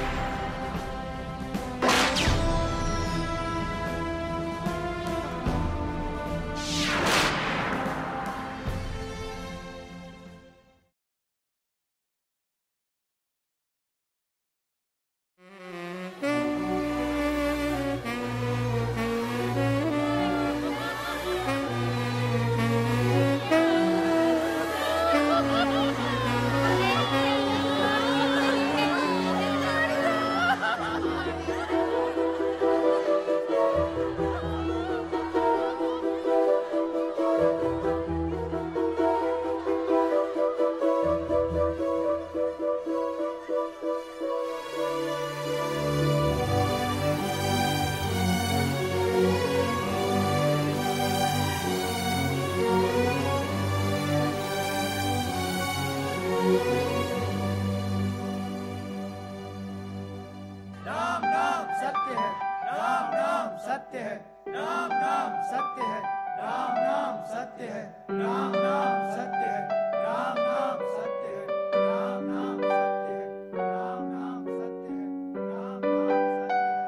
राम नाम सत्य है राम नाम सत्य है राम नाम सत्य है राम नाम सत्य है राम नाम सत्य है राम नाम सत्य है राम नाम सत्य है राम नाम सत्य है राम नाम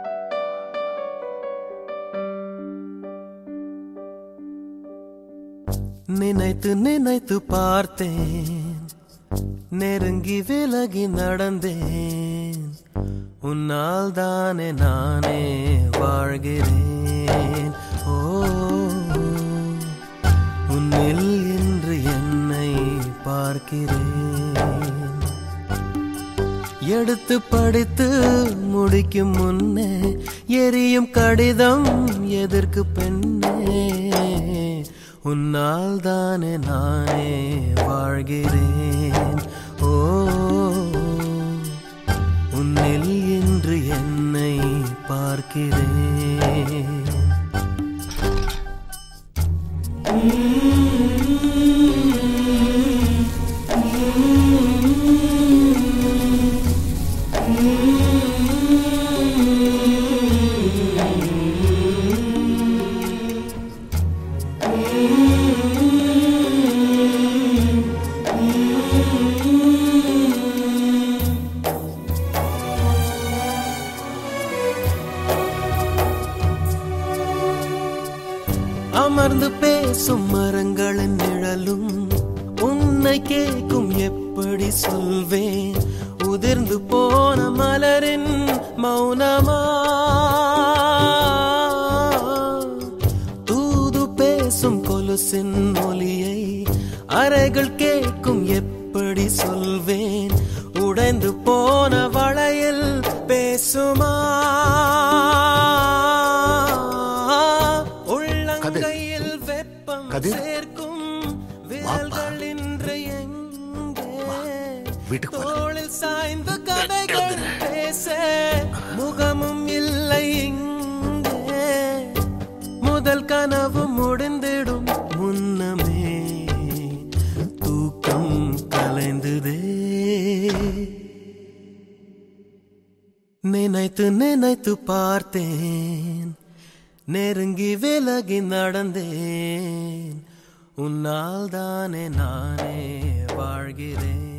நினைத்து நினைத்து பார்த்தேன் நெருங்கி விலகி நடந்தேன் உன்னால் தானே நானே வாழ்கிறேன் ஓ உன்னில் இன்று என்னை பார்க்கிறேன் எடுத்து படித்து முடிக்கும் முன்னே எரியும் கடிதம் எதற்கு பெண்ணே உன்னால் தானே நானே வாழ்கிறேன் ஓ உன்னில் இன்று என்னை பார்க்கிறேன் அமர்ந்து பேசும் மரங்களின் நிழலும் உன்னை கேட்கும் எப்படி சொல்வேன் உதிர்ந்து போன மலரின் மௌனமா தூது பேசும் கொலுசின் ஒலியை அறைகள் கேட்கும் எப்படி சொல்வேன் உடைந்து போன வளையல் பேசுமா உள்ளங்கையில் வெப்பம் கதிர். சேர்க்கும் விரல்கள் இன்று எங்கே வீட்டுக்கு போலாம். தோளில் சாய்ந்து கதைகள் பேச முகமும் இல்லை இங்கே முதல் கனவு முடிந்திடும் முன்னமே தூக்கம் கலைந்ததே நினைத்து நினைத்து பார்த்தேன் நெருங்கி விலகி நடந்தேன் உன்னால் தானே நானே வாழ்கிறேன்